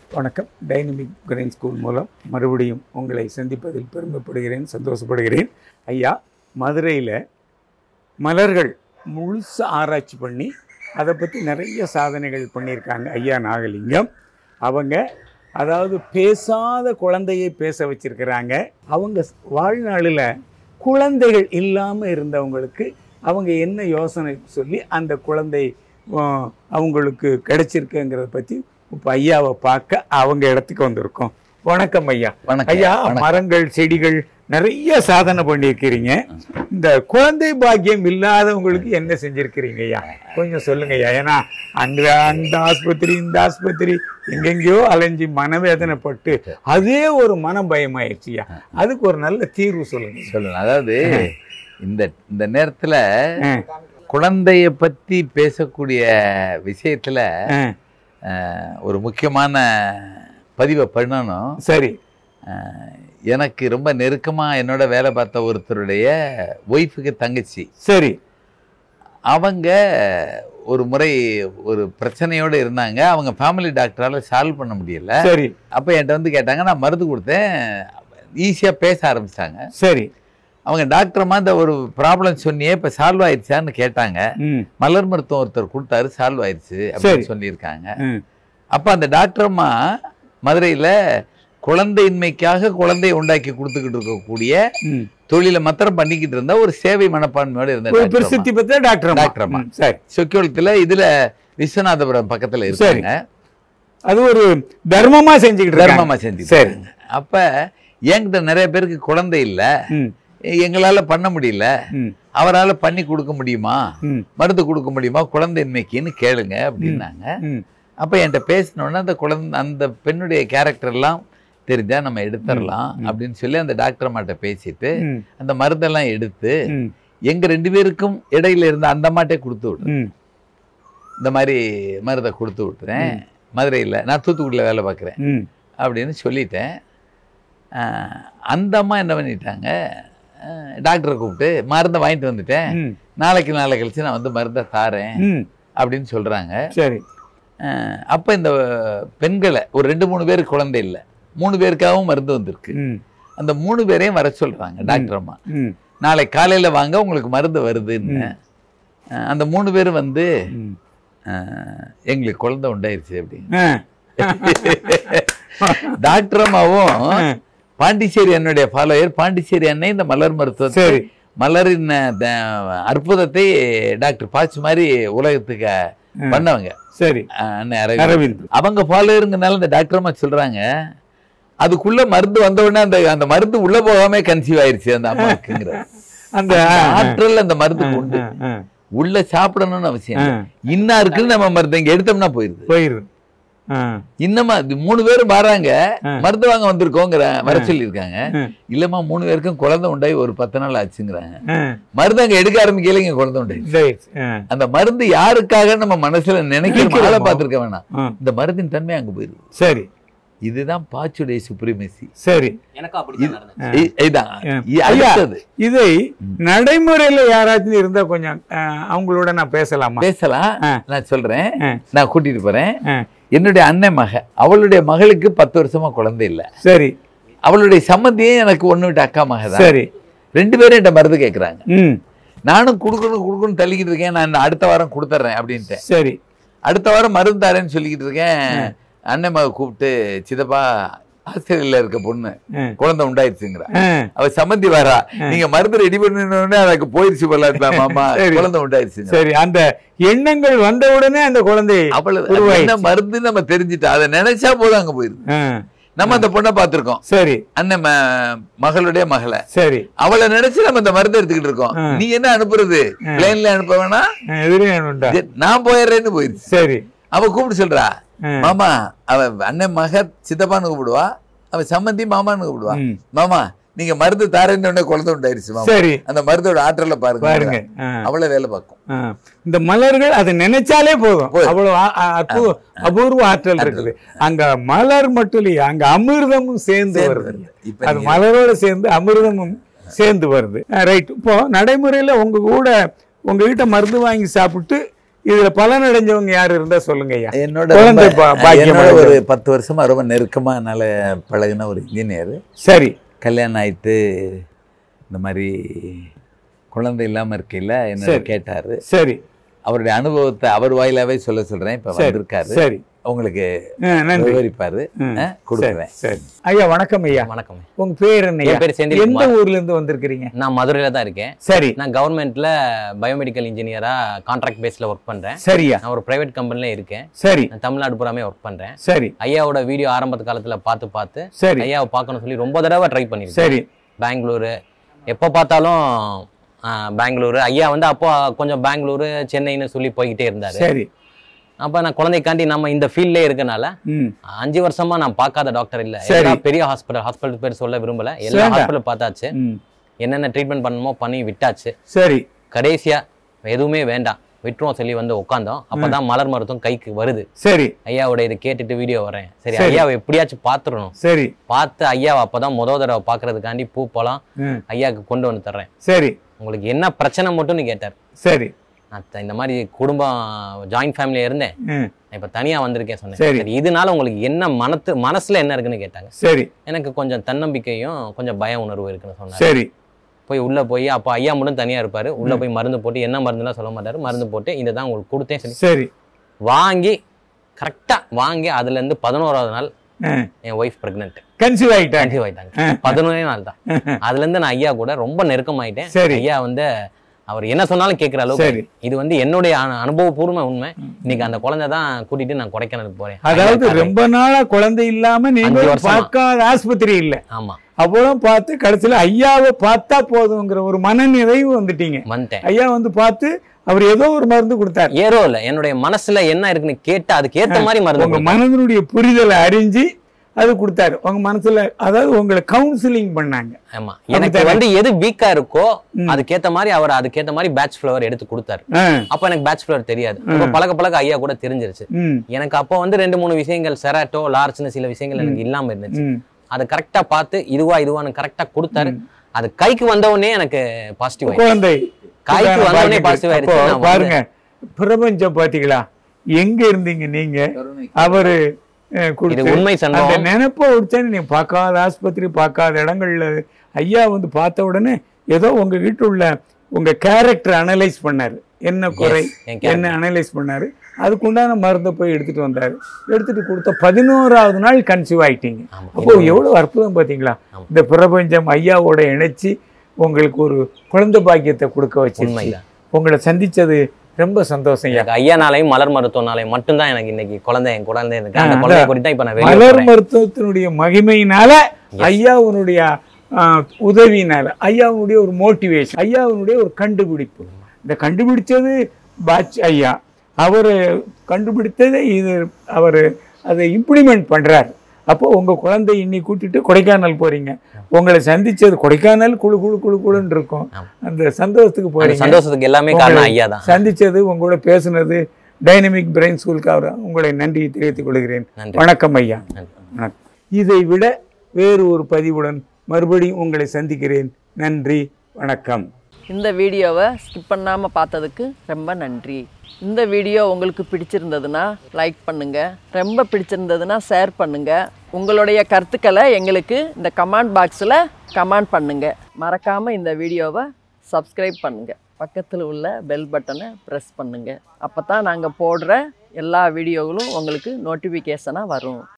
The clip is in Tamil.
வணக்கம் டைனமிக் பிரெயின் ஸ்கூல் மூலம் மறுபடியும் உங்களை சந்திப்பதில் பெருமைப்படுகிறேன் சந்தோஷப்படுகிறேன் ஐயா மதுரையில் மலர்கள் முழுசு ஆராய்ச்சி பண்ணி அதை பற்றி நிறைய சாதனைகள் பண்ணியிருக்காங்க ஐயா நாகலிங்கம் அவங்க அதாவது பேசாத குழந்தையை பேச வச்சிருக்கிறாங்க அவங்க வாழ்நாளில் குழந்தைகள் இல்லாமல் இருந்தவங்களுக்கு அவங்க என்ன யோசனை சொல்லி அந்த குழந்தை ஆ, அவங்களுக்கு கிடைச்சிருக்குங்கிறத பற்றி இப்போ ஐயாவை பார்க்க அவங்க இடத்துக்கு வந்திருக்கோம் வணக்கம் ஐயா வணக்கம். ஐயா வணக்கம். மரங்கள் செடிகள் நிறைய சாதனை பண்ணியிருக்கிறீங்க இந்த குழந்தை பாக்கியம் இல்லாதவங்களுக்கு என்ன செஞ்சிருக்கிறீங்க ஐயா கொஞ்சம் சொல்லுங்க ஐயா ஏன்னா அங்க அந்த ஆஸ்பத்திரி இந்த ஆஸ்பத்திரி எங்கெங்கேயோ அலைஞ்சு மனவேதனைப்பட்டு அதே ஒரு மன பயமாயிடுச்சு ஐயா அதுக்கு ஒரு நல்ல தீர்வு சொல்லுங்க சொல்லலாம் அதாவது இந்த இந்த நேரத்துல ஆ, குழந்தைய பத்தி பேசக்கூடிய விஷயத்துல ஆ, அஹ், ஒரு முக்கியமான பதிவை பண்ணணும் சரி அஹ், எனக்கு ரொம்ப நெருக்கமா என்னோட வேலை பார்த்த ஒருத்தருடைய ஒய்ஃபுக்கு தங்கச்சி சரி அவங்க ஒரு முறை ஒரு பிரச்சனையோட இருந்தாங்க அவங்க ஃபேமிலி டாக்டரால சால்வ் பண்ண முடியல சரி அப்ப என்கிட்ட வந்து கேட்டாங்க நான் மருந்து கொடுத்தேன் ஈஸியா பேச ஆரம்பிச்சிட்டாங்க சரி அவங்க டாக்டர்மா இந்த ஒரு ப்ராப்ளம் சொன்னியே இப்ப சால்வ் ஆயிடுச்சான்னு கேட்டாங்க ம் மலர் மருத்துவம் ஒருத்தர் கொடுத்தாரு சால்வ் ஆயிடுச்சு சரி. அப்படின்னு சொல்லியிருக்காங்க ம் அப்ப அந்த டாக்டர்மா மதுரையில குழந்தையின்மைக்காக குழந்தையை உண்டாக்கி கொடுத்துக்கிட்டு இருக்கக்கூடிய ம் தொழிலை மாத்திரம் பண்ணிக்கிட்டு இருந்தா ஒரு சேவை மனப்பான்மையோட இருந்த ஒரு டாக்டர் பிரசித்தி பெற்ற டாக்டர் அம்மா. டாக்டர் அம்மா. ம், சரி சொக்கியோளத்துல இதுல விஸ்வநாதபுரம் பக்கத்துல இருக்காங்க அது ஒரு தர்மமா செஞ்சுக்கிட்டு இருக்காங்க. தர்மமா செஞ்சு சரி அப்ப என்கிட்ட நிறைய பேருக்கு குழந்தை இல்ல ம் எங்களால பண்ண முடியல ம் அவரால பண்ணி கொடுக்க முடியுமா ம் மருந்து கொடுக்க முடியுமா குழந்தையின்மைக்குன்னு கேளுங்க அப்படின்னாங்க ம் அப்ப என்கிட்ட பேசினோடனே அந்த குழந்தை அந்த பெண்ணுடைய கேரக்டர் எல்லாம் தெரிஞ்சா நம்ம எடுத்துடலாம் அப்படின்னு சொல்லி அந்த டாக்டர் அம்மாட்ட பேசிட்டு ம் அந்த மருந்தெல்லாம் எடுத்து ம் எங்க ரெண்டு பேருக்கும் இடையில இருந்த அந்த அம்மாட்டே கொடுத்து விட்றேன் ம் இந்த மாதிரி மருந்தை கொடுத்து விட்டுறேன் மதுரையில் நான் தூத்துக்குடியில் வேலை பார்க்குறேன் ம் அப்படின்னு சொல்லிட்டேன் ஆஹ் அந்த அம்மா என்ன பண்ணிட்டாங்க ஆஹ் டாக்டரை கூப்பிட்டு மருந்தை வாங்கிட்டு வந்துட்டேன் ம் நாளைக்கு நாளை கழிச்சு நான் வந்து மருந்தை தாரேன் ம் அப்படின்னு சொல்றாங்க சரி ஆஹ் அப்ப இந்த பெண்களை ஒரு ரெண்டு மூணு பேருக்கு குழந்தை இல்லை மூணு பேருக்காகவும் மருந்து வந்திருக்கு ம் அந்த மூணு பேரையும் வர சொல்றாங்க டாக்டர் அம்மா ம் நாளை காலையில வாங்க உங்களுக்கு மருந்து வருதுன்னு ஆஹ் அந்த மூணு பேரும் வந்து ம் ஆஹ் எங்களுக்கு குழந்தை உண்டாயிருச்சு அப்படின்னு ஆ டாக்டர் அம்மாவும் பாண்டிச்சேரி என்னுடைய ஃபாலோயர் பாண்டிச்சேரி அண்ணன் இந்த மலர் மருத்துவத்தை சரி மலரின் த- அற்புதத்தை டாக்டர் பாச்சு மாதிரி உலகத்துக்கு பண்ணவங்க சரி அஹ் அண்ணன் அரவிந்த் அரவிந்த் அவங்க ஃபாலோயருங்கனால இந்த டாக்டர் அம்மா சொல்றாங்க அதுக்குள்ள மருந்து வந்த உடனே அந்த அந்த மருந்து உள்ள போகாம கன்சீவ் ஆயிருச்சு அந்த அம்மாவுக்குங்கிற அந்த ஆற்றல் அந்த மருந்துக்கு உண்டு ஆ, ஆ, உள்ள சாப்பிடணும்னு அவசியம் ஆ. இல்லை. இன்னா இருக்குன்னு நம்ம மருந்து இங்க எடுத்தோம்னா போயிருது போயிரு ஆ இன்னமா இது மூணு பேரும் வராங்க ஆ. மருந்து வாங்க வந்திருக்கோங்கிற வர சொல்லியிருக்காங்க ஆ. இல்லம்மா மூணு பேருக்கும் குழந்தை உண்டாயி ஒரு பத்து நாள் ஆச்சுங்கிறாங்க ஆ மருந்து அங்க எடுக்க ஆரம்பிக்கல இங்க குழந்தை உண்டாயி சரி ஆ அந்த மருந்து யாருக்காக நம்ம மனசுல நினைக்கிறோம் நினைக்கிறோமோ. ஆளை பார்த்திருக்க வேணாம் ஆ இந்த மருந்தின் தன்மை அங்க போயிருது சரி இதுதான் பாச்சுடைய சுப்ரீமசி சரி எனக்கும் அப்படிதான் நடந்துச்சு இதுதான் ஆ. இ- ஐயா அடுத்தது இதை நடைமுறையில யாராச்சும் இருந்தா கொஞ்சம் ஆ, அவங்களோட நான் பேசலாமா பேசலாம் ஆ. நான் சொல்றேன் ஆ. நான் கூட்டிட்டு போறேன் ஆ, என்னுடைய அண்ணன் மக அவளுடைய மகளுக்கு பத்து வருஷமா குழந்தை இல்ல சரி அவளுடைய சம்மந்தியே எனக்கு ஒண்ணு விட்டு அக்கா மக தான் சரி ரெண்டு பேரும் என்கிட்ட மருந்து கேட்குறாங்க ம் நானும் கொடுக்கணும் கொடுக்கணும் தள்ளிக்கிட்டு இருக்கேன் நான் அடுத்த வாரம் கொடுத்துட்றேன் அப்படின்ட்டேன் சரி அடுத்த வாரம் மருந்து தரேன்னு சொல்லிக்கிட்டு இருக்கேன் அண்ணன் மக கூப்பிட்டு சித்தப்பா ஆஸ்திரேலியால இருக்க பொண்ணு ஆ. குழந்தை உண்டாயிருச்சுங்கிறா ஆ அவ சம்மந்தி வரா நீங்க மருந்து ரெடி பண்ணணும்னே அதுக்கு போயிருச்சு போல மாமா சரி. குழந்தை உண்டாயிருச்சுங்க சரி அந்த எண்ணங்கள் வந்த உடனே அந்த குழந்தை அவ்வளவு அது உருவாயிடுச்சு. என்ன மருந்து நம்ம தெரிஞ்சுட்டா அதை நினைச்சா போதும் அங்க போயிருது ஆ, நம்ம அந்த பொண்ணை பார்த்திருக்கோம் சரி அண்ணன் ம- மகளுடைய மகளை சரி அவளை நினைச்சு நம்ம இந்த மருந்து எடுத்துக்கிட்டு இருக்கோம் ஆ. நீ என்ன அனுப்புறது பிளேன்ல அனுப்ப வேணா ஆ, எதிரே உண்டா சரி, நான் போயிடுறேன்னு போயிருச்சு சரி அவ கூப்பிட்டு சொல்றா ஆ. மாமா அவ அண்ணன் மக சித்தப்பான்னு கூப்பிடுவா அவ சம்மந்தி மாமான்னு கூப்பிடுவா ம். மாமா நீங்க மருந்து தாரேன்னு உடனே குழந்தை உண்டாயிருச்சு மாமா சரி அந்த மருந்தோட ஆற்றல பாருங்க பாருங்க ஆ, அவளை வேலை பார்க்கும் ஆ. இந்த மலர்கள் அதை நினைச்சாலே போதும் போதும். அவ்வளவு ஆ- ஆ- அற்புத அபூர்வ ஆற்றல் இருக்குது அங்க மலர் மட்டும் இல்லையா அங்க அமிர்தமும் சேர்ந்து சேர்ந்து வருது வருது. இப்ப அது நீங்க- மலரோட சேர்ந்து அமிர்தமும் சேர்ந்து வருது ரைட் இப்போ நடைமுறையில உங்க கூட உங்ககிட்ட மருந்து வாங்கி சாப்பிட்டு இதுல பலன் அடைஞ்சவங்க யாரு இருந்தா சொல்லுங்க ஐயா என்னோட குழந்தை ரொம்ப- பா- பாக்கியம் என்னோட ஒரு அடைஞ்சது. பத்து வருஷமா ரொம்ப நெருக்கமா என்னால பழகின ஒரு இன்ஜினியர் சரி கல்யாணம் ஆயிட்டு இந்த மாதிரி குழந்தை இல்லாம இருக்கையில என்ன சரி. கேட்டாரு சரி அவருடைய அனுபவத்தை அவர் வாயிலாவே சொல்ல சொல்றேன் இப்ப சரி வந்திருக்காரு சரி உங்களுக்கு ஆ, நன்றி விவரிப்பாரு ம், ஆ, கொடுக்குறேன் சரி சரி ஐயா வணக்கம் ஐயா வணக்கம் உங்க பேர் என்ன ஐயா என் பேர் செந்தில் எந்த குமார் ஊர்ல இருந்து வந்திருக்கிறீங்க நான் மதுரையில தான் இருக்கேன் சரி நான் கவர்மெண்ட்ல பயோமெடிக்கல் இன்ஜினியரா கான்ட்ராக்ட் பேஸ்ல ஒர்க் பண்றேன் சரியா நான் ஒரு பிரைவேட் கம்பெனில இருக்கேன் சரி நான் தமிழ்நாடு பூராமே ஒர்க் பண்றேன் சரி ஐயாவோட வீடியோ ஆரம்ப காலத்துல பார்த்து பார்த்து சரி ஐயாவை பார்க்கணும்னு சொல்லி ரொம்ப தடவை ட்ரை பண்ணிருக்கேன் சரி பெங்களூரு எப்போ பார்த்தாலும் ஆ, பெங்களூரு ஐயா வந்து அப்போ கொஞ்சம் பெங்களூரு சென்னைன்னு சொல்லி போய்கிட்டே இருந்தாரு சரி அப்ப நான் குழந்தைக்காண்டி நம்ம இந்த ஃபீல்ட்ல இருக்கனால ம் அஞ்சு வருஷமா நான் பார்க்காத டாக்டர் இல்ல சரி. எல்லா பெரிய ஹாஸ்பிட்டல் ஹாஸ்பிட்டல் பேர் சொல்ல விரும்பல எல்லா சரிங்க. ஹாஸ்பிட்டல் பார்த்தாச்சு ம் என்னென்ன ட்ரீட்மெண்ட் பண்ணணுமோ பண்ணி விட்டாச்சு சரி கடைசியா எதுவுமே வேண்டாம் விட்டுருவோம் சொல்லி வந்து உட்காந்தோம் அப்பதான் மலர் மருத்துவம் கைக்கு வருது சரி ஐயாவோட இதை கேட்டுட்டு வீடியோ வரேன் சரி சரி. ஐயாவை எப்படியாச்சும் பாத்துறணும் சரி பார்த்து ஐயாவை அப்பதான் முத தடவை பாக்குறதுக்காண்டி பூ பழம் ம் ஐயாவுக்கு கொண்டு வந்து தர்றேன் சரி உங்களுக்கு என்ன பிரச்சனை மட்டும்னு கேட்டார் சரி நான் த- இந்த மாதிரி குடும்பம் ஜாயிண்ட் ஃபேமிலியா இருந்தேன் ம் நான் இப்ப தனியா வந்திருக்கேன் சொன்னேன் சரி. சரி இதனால உங்களுக்கு என்ன மனத்து மனசுல என்ன இருக்குன்னு கேட்டாங்க சரி எனக்கு கொஞ்சம் தன்னம்பிக்கையும் கொஞ்சம் பய உணர்வு இருக்குன்னு சொன்னாங்க சரி போய் உள்ள போய் அப்போ ஐயா மட்டும் தனியா இருப்பாரு உள்ள போய் மருந்து போட்டு என்ன மருந்துலாம் சொல்ல மாட்டாரு மருந்து போட்டு இதை தான் உங்களுக்கு கொடுத்தேன் சொல்லி சரி வாங்கி கரெக்டா வாங்கி அதுல இருந்து பதினோராவது நாள் ஆ என் ஒய்ஃப் பிரெக்னென்ட் கன்சீவ் ஆயிட்டாங்க கன்சீவ் ஆயிட்டாங்க பதினோரே நாள் தான் அதுல இருந்து நான் ஐயா கூட ரொம்ப நெருக்கமாயிட்டேன் சரி. ஐயா வந்து அவர் என்ன சொன்னாலும் கேட்குற சரி. அளவுக்கு இது வந்து என்னுடைய அனு- அனுபவபூர்வ உண்மை இன்னைக்கு அந்த குழந்தை தான் கூட்டிட்டு நான் கொடைக்கானலுக்கு போறேன் அதாவது ஐயா ரொம்ப நாளா குழந்தை இல்லாம நீங்க அஞ்சு வருஷமா. பார்க்காத ஆஸ்பத்திரி இல்ல ஆமா அவ்வளவு பார்த்து கடைசியில ஐயாவை பார்த்தா போதுங்கிற ஒரு மனநிறைவு வந்துட்டீங்க வந்துட்டேன் ஐயா வந்து பார்த்து அவர் ஏதோ ஒரு மருந்து கொடுத்தார் ஏறோ இல்ல என்னுடைய மனசுல என்ன இருக்குன்னு கேட்டு அதுக்கு ஏத்த மாதிரி மருந்து உங்க கொடுத்தாரு. மனதனுடைய புரிதலை அறிஞ்சு அது கொடுத்தாரு உங்க மனசுல அதாவது உங்களை கவுன்சிலிங் பண்ணாங்க ஆமா எனக்கு அப்படித்தானே? வந்து எது வீக்கா இருக்கோ ம். அதுக்கேத்த மாதிரி அவர் அதுக்கேத்த மாதிரி பேட்ச் ஃபிளவர் எடுத்து கொடுத்தாரு ஆ, அப்ப எனக்கு பேட்ச் ஃபிளவர் தெரியாது அப்ப பழக பழக ஐயா கூட தெரிஞ்சிருச்சு ம், எனக்கு அப்போ வந்து ரெண்டு மூணு விஷயங்கள் செராட்டோ லார்ச்னு சில விஷயங்கள் எனக்கு இல்லாம இருந்துச்சு ம். அதை கரெக்டா பார்த்து இதுவா இதுவான்னு கரெக்டா கொடுத்தாரு அது கைக்கு வந்த உடனே எனக்கு பாசிட்டிவ் ஆயிடுச்சு குழந்தை காய்க்கு உண்டான வந்த உடனே பாக்கியம். positive ஆயிடுச்சு. அப்போ நான் வந்து- பாருங்க பிரபஞ்சம் பாத்தீங்களா எங்க இருந்தீங்க நீங்க அவரு அஹ், இது கொடுத்து உண்மை அந்த சம்பவம் நினைப்ப உடிச்சானு நீ பார்க்காத ஆஸ்பத்திரி பார்க்காத இடங்கள்ல ஐயா வந்து பார்த்த உடனே ஏதோ உங்க வீட்டு உள்ள உங்க கேரக்டர் அனலைஸ் பண்ணாரு என்ன குறை Yes, என் character. என்ன அனலைஸ் பண்ணாரு அதுக்குண்டான மருந்தை போய் எடுத்துட்டு வந்தாரு எடுத்துட்டு கொடுத்த பதினோராவது நாள் கன்சீவ் ஆயிட்டீங்க ஆமா. அப்போ எவ்வளவு அற்புதம் பாத்தீங்களா ஆமா. இந்த பிரபஞ்சம் ஐயாவோட இணைச்சு உங்களுக்கு ஒரு குழந்தை பாக்கியத்தை கொடுக்க வச்சிருச்சு உண்மைதான் உங்களை சந்திச்சது ரொம்ப சந்தோஷம் ஐயா எனக்கு ஐயானாலையும் மலர் மருத்துவனாலையும் மட்டும்தான் எனக்கு இன்னைக்கு குழந்தை என் குழந்தை இருக்கு அந்த ஆ, குழந்தைய அதான். குறித்து தான் இப்ப நான் வெளியே மலர் போறேன். மருத்துவத்தினுடைய மகிமையினால ஐயாவுனுடைய ஆ, உதவியினால ஐயாவுனுடைய ஒரு மோட்டிவேஷன் ஐயாவுனுடைய ஒரு கண்டுபிடிப்பு இந்த கண்டுபிடிச்சது பாச் ஐயா அவர் கண்டுபிடித்ததை இது அவர் அதை இம்ப்ளிமெண்ட் பண்றாரு அப்போ உங்க குழந்தை இன்னி கூட்டிட்டு கொடைக்கானல் போறீங்க உங்களை சந்திச்சது கொடைக்கானல் குழு குழு குழு குழுன்னு இருக்கும் ஆமா. அந்த சந்தோஷத்துக்கு அந்த போறீங்க சந்தோஷத்துக்கு எல்லாமே காரணம் ஐயா தான் சந்திச்சது உங்களோட பேசுனது டைனமிக் பிரெயின் ஸ்கூலுக்கு அவர் உங்களை நன்றி தெரிவித்துக் கொள்கிறேன் நன்றி வணக்கம் ஐயா நன்றி வணக்கம் இதை விட வேறு ஒரு பதிவுடன் மறுபடியும் உங்களை சந்திக்கிறேன் நன்றி வணக்கம் இந்த வீடியோவை ஸ்கிப் பண்ணாமல் பார்த்ததுக்கு ரொம்ப நன்றி இந்த வீடியோ உங்களுக்கு பிடிச்சிருந்ததுன்னா லைக் பண்ணுங்கள் ரொம்ப பிடிச்சிருந்ததுன்னா ஷேர் பண்ணுங்கள் உங்களுடைய கருத்துக்களை எங்களுக்கு இந்த கமெண்ட் பாக்ஸில் கமெண்ட் பண்ணுங்கள் மறக்காமல் இந்த வீடியோவை சப்ஸ்கிரைப் பண்ணுங்கள் பக்கத்தில் உள்ள பெல் பட்டனை ப்ரெஸ் பண்ணுங்கள் அப்போ தான் நாங்கள் போடுற எல்லா வீடியோகளும் உங்களுக்கு நோட்டிஃபிகேஷனாக வரும்